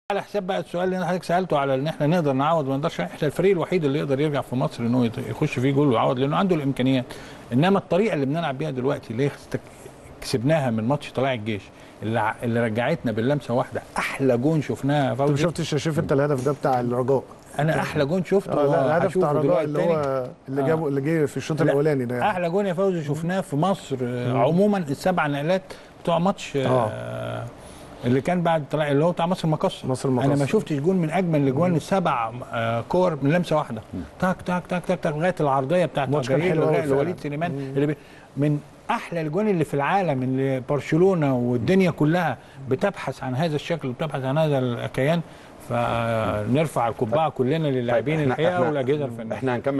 على حساب بقى السؤال اللي انا حضرتك سالته على ان احنا نقدر نعوض ما نقدرش احنا الفريق الوحيد اللي يقدر يرجع في مصر ان هو يت- يخش فيه جول ويعوض لانه عنده الامكانيات انما الطريقه اللي بنلعب بيها دلوقتي اللي هي استك- كسبناها من ماتش طلائع الجيش اللي, ع- اللي رجعتنا باللمسه واحده احلى جون شفناها يا انت ما فوزي شفتش شايف انت الهدف ده بتاع الرجاء انا احلى جون شفته اه لا الهدف هشوفه بتاع الرجاء دلوقتي اللي تاني. هو اللي آه. جابه اللي جه في الشوط لا، الاولاني ده يعني. احلى جون يا فوزي شفناه في مصر آه، عموما السبع نقلات بتوع ماتش آه اللي كان بعد طلع اللي هو بتاع مصر المقصه مصر انا المقصة. ما شفتش جون من اجمل الاجوان السبع آه كور من لمسه واحده تاك تاك تاك تاك تاك لغايه العرضيه بتاعت الماتش كان جرير حلو أوي لغاية فعلا. لوليد سليمان اللي بي من احلى الاجوان اللي في العالم اللي برشلونه والدنيا كلها بتبحث عن هذا الشكل وبتبحث عن هذا الكيان فنرفع القبعه كلنا للاعبين إحنا- الحقيقه إحنا- والاجهزه الفنيه احنا هنكمل